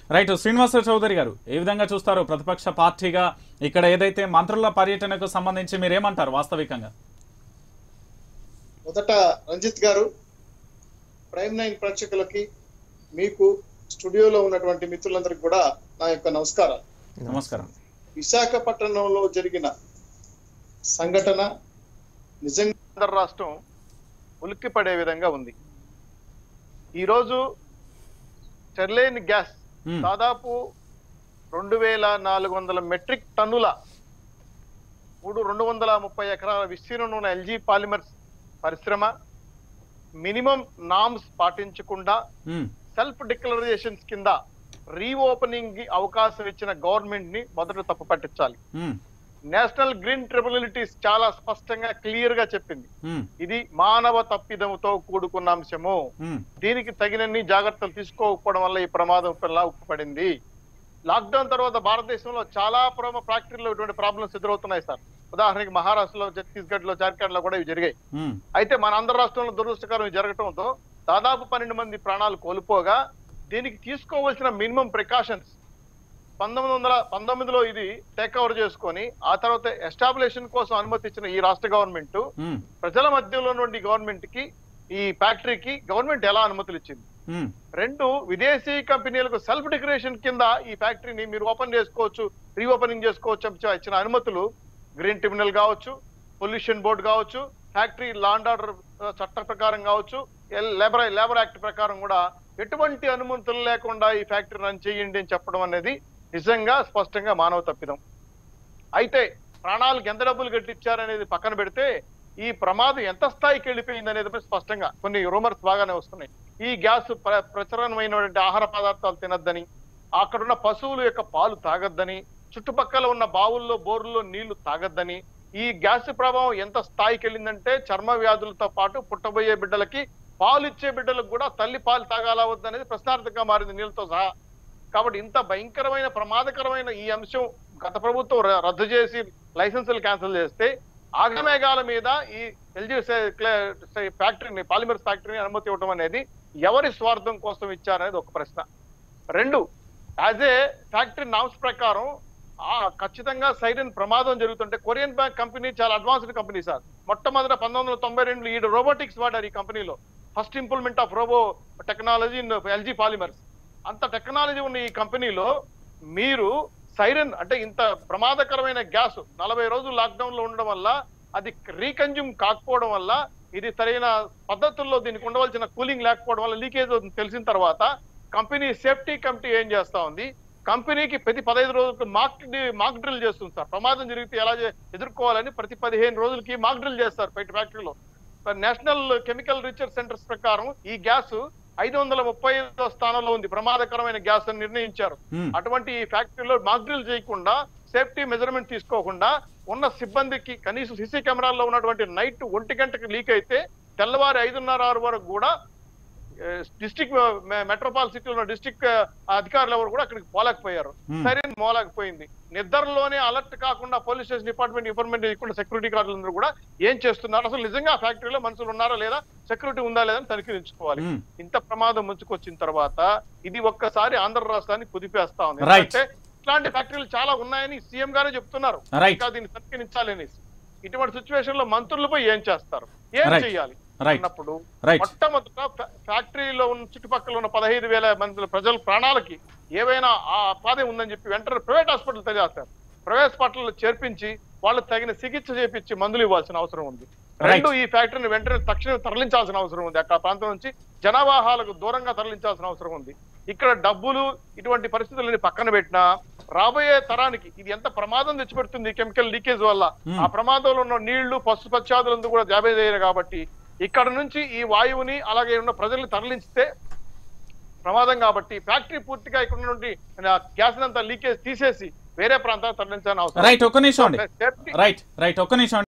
Right Srinivasa Chowdary గారు ఏ విధంగా చూస్తారు ప్రతిపక్ష పార్టీగా ఇక్కడ ఏదైతే మంత్రుల పర్యటనకు సంబంధించి మీరేమంటారు వాస్తవికంగా మొదట రంజిత్ గారు ప్రైమ్ నైన్ ప్రేక్షకులకి మీకు స్టూడియోలో ఉన్నటువంటి మిత్రులందరికీ కూడా నా యొక్క నమస్కారాలు నమస్కారం విశాఖపట్నంలో జరిగిన సంఘటన నిజంగా ఆంధ్ర రాష్ట్రం ఉలిక్కిపడే విధంగా ఉంది ఈరోజు స్టెర్లైన్ గ్యాస్ మ్మ్. దాదాపు రెండు వేల నాలుగు వందల మెట్రిక్ టన్నుల మూడు రెండు వందల ముప్పై ఎకరాల విస్తీర్ణం ఉన్న ఎల్జీ పాలిమర్స్ పరిశ్రమ మినిమం నామ్స్ పాటించకుండా మ్మ్. సెల్ఫ్ డిక్లరేషన్స్ కింద రీఓపెనింగ్ కి అవకాశం ఇచ్చిన గవర్నమెంట్ ని మొదట తప్పు పట్టించాలి మ్మ్. నేషనల్ గ్రీన్ ట్రిబునలిటీస్ చాలా స్పష్టంగా క్లియర్ గా చెప్పింది మ్మ్. ఇది మానవ తప్పిదముతో కూడుకున్న అంశము మ్మ్. దీనికి తగినన్ని జాగ్రత్తలు తీసుకోకపోవడం వల్ల ఈ ప్రమాదం పిల్ల ఉప్పుపడింది లాక్డౌన్ తర్వాత భారతదేశంలో చాలా ప్రమ ఫ్యాక్టరీలో ఇటువంటి ప్రాబ్లమ్స్ ఎదురవుతున్నాయి సార్ ఉదాహరణకి మహారాష్ట్రలో ఛత్తీస్గఢ్ లో జార్ఖండ్ లో కూడా ఇవి జరిగాయి మ్మ్. అయితే మన ఆంధ్ర రాష్ట్రంలో దురదృష్టకరం ఇది జరగటంతో దాదాపు పన్నెండు మంది ప్రాణాలు కోల్పోగా దీనికి తీసుకోవాల్సిన మినిమం ప్రికాషన్స్ పంతొమ్మిది వందల పంతొమ్మిదిలో ఇది టేక్ ఓవర్ చేసుకొని ఆ తర్వాత ఎస్టాబ్లిషన్ కోసం అనుమతి ఇచ్చిన ఈ రాష్ట్ర గవర్నమెంట్ మ్మ్. ప్రజల మధ్యలో ఉన్నటువంటి గవర్నమెంట్ కి ఈ ఫ్యాక్టరీకి గవర్నమెంట్ ఎలా అనుమతులు ఇచ్చింది మ్మ్. రెండు విదేశీ కంపెనీలకు సెల్ఫ్ డిక్లరేషన్ కింద ఈ ఫ్యాక్టరీని మీరు ఓపెన్ చేసుకోవచ్చు రీఓపెనింగ్ చేసుకోవచ్చు అని చెప్పి ఇచ్చిన అనుమతులు గ్రీన్ ట్రిబ్యునల్ కావచ్చు పొల్యూషన్ బోర్డు కావచ్చు ఫ్యాక్టరీ లాండ్ ఆర్డర్ చట్ట ప్రకారం కావచ్చు లేబర్ లేబర్ యాక్ట్ ప్రకారం కూడా ఎటువంటి అనుమతులు లేకుండా ఈ ఫ్యాక్టరీ రన్ చేయండి అని చెప్పడం అనేది నిజంగా స్పష్టంగా మానవ తప్పిదం అయితే ప్రాణాలకు ఎంత డబ్బులు కట్టించారనేది పక్కన పెడితే ఈ ప్రమాదం ఎంత స్థాయికి వెళ్ళిపోయింది అనేది స్పష్టంగా కొన్ని రూమర్స్ బాగానే వస్తున్నాయి ఈ గ్యాస్ ప్ర- ప్రచురణమైనటువంటి ఆహార పదార్థాలు తినద్దని అక్కడున్న పశువుల యొక్క పాలు తాగొద్దని చుట్టుపక్కల ఉన్న బావుల్లో బోర్లలో నీళ్లు తాగొద్దని ఈ గ్యాస్ ప్రభావం ఎంత స్థాయికి వెళ్ళిందంటే చర్మ వ్యాధులతో పాటు పుట్టబోయే బిడ్డలకి పాలు ఇచ్చే బిడ్డలకు కూడా తల్లి పాలు తాగాలా వద్దనేది ప్రశ్నార్థకంగా మారింది నీళ్ళతో సహా కాబట్టి ఇంత భయంకరమైన ప్రమాదకరమైన ఈ అంశం గత ప్రభుత్వం ర- రద్దు చేసి లైసెన్సులు క్యాన్సిల్ చేస్తే ఆగమేఘాల మీద ఈ ఎల్జీ ఫ్యాక్టరీని పాలిమర్స్ ఫ్యాక్టరీని అనుమతి ఇవ్వడం అనేది ఎవరి స్వార్థం కోసం ఇచ్చారనేది ఒక ప్రశ్న రెండు యాజ్ ఏ ఫ్యాక్టరీ నామ్స్ ప్రకారం ఆ ఖచ్చితంగా సైరన్ ప్రమాదం జరుగుతుంటే కొరియన్ బ్యాంక్ కంపెనీ చాలా అడ్వాన్స్డ్ కంపెనీ సార్ మొట్టమొదట పంతొమ్మిది వందల తొంభై రెండు ఈ రోబోటిక్స్ వాడారు ఈ కంపెనీలో first implement of robo technology in LG Polymers అంత టెక్నాలజీ ఉన్న ఈ కంపెనీలో మీరు సైరన్ అంటే ఇంత ప్రమాదకరమైన గ్యాస్ నలభై రోజులు లాక్డౌన్ లో ఉండడం వల్ల అది రీకన్జ్యూమ్ కాకపోవడం వల్ల ఇది సరైన పద్ధతుల్లో దీనికి ఉండవలసిన కూలింగ్ లేకపోవడం వల్ల లీకేజ్ తెలిసిన తర్వాత కంపెనీ సేఫ్టీ కమిటీ ఏం చేస్తా ఉంది కంపెనీకి ప్రతి పదహైదు రోజులకు మాక్ మాక్ డ్రిల్ చేస్తుంది సార్ ప్రమాదం జరిగితే ఎలా చే- ఎదుర్కోవాలని ప్రతి పదిహేను రోజులకి మాక్ డ్రిల్ చేస్తారు బయట ఫ్యాక్టరీలో నేషనల్ కెమికల్ రీసెర్చ్ సెంటర్స్ ప్రకారం ఈ గ్యాస్ ఐదు వందల ముప్పై ఐదో స్థానంలో ఉంది ప్రమాదకరమైన గ్యాస్ అని నిర్ణయించారు మ్మ్. అటువంటి ఈ ఫ్యాక్టరీలో మాక్ డ్రిల్ చేయకుండా సేఫ్టీ మెజర్మెంట్ తీసుకోకుండా ఉన్న సిబ్బందికి కనీసం సీసీ కెమెరాల్లో ఉన్నటువంటి నైట్ ఒంటి గంటకి లీక్ అయితే తెల్లవారి ఐదున్నర ఆరు వరకు కూడా డిస్టిక్ మెట్రోపాల్ సిటీలో ఉన్న డిస్టిక్ అధికారులు ఎవరు కూడా అక్కడికి పోలేకపోయారు Hmm. సరే మోలేకపోయింది నిద్రలోనే అలర్ట్ కాకుండా పోలీస్ స్టేషన్ డిపార్ట్మెంట్ ఇన్ఫర్మేషన్ ఇవ్వకుండా సెక్యూరిటీ గార్డులందరూ కూడా ఏం చేస్తున్నారు అసలు నిజంగా ఆ ఫ్యాక్టరీలో మనుషులు ఉన్నారా లేదా సెక్యూరిటీ ఉందా లేదా అని తనిఖీరించుకోవాలి మ్మ్. ఇంత ప్రమాదం ముంచుకొచ్చిన తర్వాత ఇది ఒక్కసారి ఆంధ్ర రాష్ట్రాన్ని కుదిపేస్తా ఉంది Right. ఎందుకంటే ఇట్లాంటి ఫ్యాక్టరీలు చాలా ఉన్నాయని సీఎం గారే చెప్తున్నారు Right. ఇంకా దీన్ని తనిఖీరించాలి అనేసి ఇటువంటి సిచ్యువేషన్ లో మంత్రులపై ఏం చేస్తారు ఏం Right. చేయాలి రైట్ అన్నప్పుడు రైట్ మొట్టమొదట ఫ్యా- ఫ్యాక్టరీలో ఉన్న చుట్టుపక్కల ఉన్న పదహైదు వేల మంది ప్రజల ప్రాణాలకి ఏవైనా ఆ అపాధం ఉందని చెప్పి వెంటనే ప్రైవేట్ హాస్పిటల్ తెలియజేస్తారు ప్రైవేట్ హాస్పిటల్ చేర్పించి వాళ్ళకి తగిన చికిత్స చేపించి మందులు ఇవ్వాల్సిన అవసరం ఉంది రెండు ఈ ఫ్యాక్టరీని వెంటనే తక్షణం తరలించాల్సిన అవసరం ఉంది అక్కడ ప్రాంతం నుంచి జనావాహాలకు దూరంగా తరలించాల్సిన అవసరం ఉంది ఇక్కడ డబ్బులు ఇటువంటి పరిస్థితులని పక్కన పెట్టినా రాబోయే తరానికి ఇది ఎంత ప్రమాదం తెచ్చిపెడుతుంది కెమికల్ లీకేజ్ వల్ల Hmm. ఆ ప్రమాదంలో ఉన్న నీళ్లు పశు పశ్చాదులందు కూడా డ్యామేజ్ అయ్యారు కాబట్టి ఇక్కడ నుంచి ఈ వాయువుని అలాగే ఉన్న ప్రజల్ని తరలించితే ప్రమాదం కాబట్టి ఫ్యాక్టరీ పూర్తిగా ఇక్కడ ఉన్నటువంటి గ్యాస్ అంతా లీకేజ్ తీసేసి వేరే ప్రాంతాలకు తరలించాలని అవసరం రైట్ ఒక్క నిమిషం అండి సేఫ్టీ రైట్ రైట్ ఒక్క నిమిషం